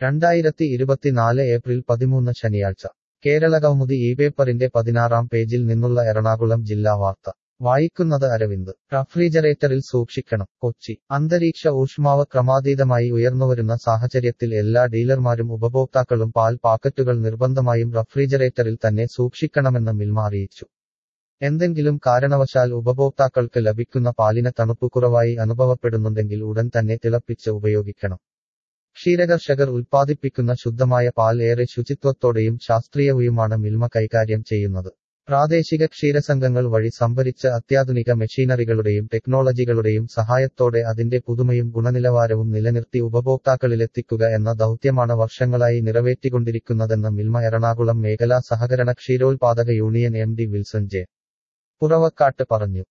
രണ്ടായിരത്തി ഇരുപത്തിനാല് ഏപ്രിൽ പതിമൂന്ന് ശനിയാഴ്ച കേരള കൗമുദി ഈ പേപ്പറിന്റെ പതിനാറാം പേജിൽ നിന്നുള്ള എറണാകുളം ജില്ലാ വാർത്ത വായിക്കുന്നത് അരവിന്ദ് റഫ്രിജറേറ്ററിൽ സൂക്ഷിക്കണം കൊച്ചി അന്തരീക്ഷ ഊഷ്മാവ് ക്രമാതീതമായി ഉയർന്നുവരുന്ന സാഹചര്യത്തിൽ എല്ലാ ഡീലർമാരും ഉപഭോക്താക്കളും പാൽ പാക്കറ്റുകൾ നിർബന്ധമായും റഫ്രിജറേറ്ററിൽ തന്നെ സൂക്ഷിക്കണമെന്ന് മിൽമ അറിയിച്ചു എന്തെങ്കിലും കാരണവശാൽ ഉപഭോക്താക്കൾക്ക് ലഭിക്കുന്ന പാലിന് തണുപ്പ് കുറവായി അനുഭവപ്പെടുന്നുണ്ടെങ്കിൽ ഉടൻ തന്നെ തിളപ്പിച്ച് ഉപയോഗിക്കണം ക്ഷീരകർഷകർ ഉൽപ്പാദിപ്പിക്കുന്ന ശുദ്ധമായ പാൽ ഏറെ ശുചിത്വത്തോടെയും ശാസ്ത്രീയവുമാണ് മിൽമ കൈകാര്യം ചെയ്യുന്നത് പ്രാദേശിക ക്ഷീരസംഘങ്ങൾ വഴി സംഭരിച്ച അത്യാധുനിക മെഷീനറികളുടെയും ടെക്നോളജികളുടെയും സഹായത്തോടെ അതിന്റെ പുതുമയും ഗുണനിലവാരവും നിലനിർത്തി ഉപഭോക്താക്കളിലെത്തിക്കുക എന്ന ദൗത്യമാണ് വർഷങ്ങളായി നിറവേറ്റിക്കൊണ്ടിരിക്കുന്നതെന്ന് മിൽമ എറണാകുളം മേഖലാ സഹകരണ ക്ഷീരോത്പാദക union M D Wilson J Puravakkattu പറഞ്ഞു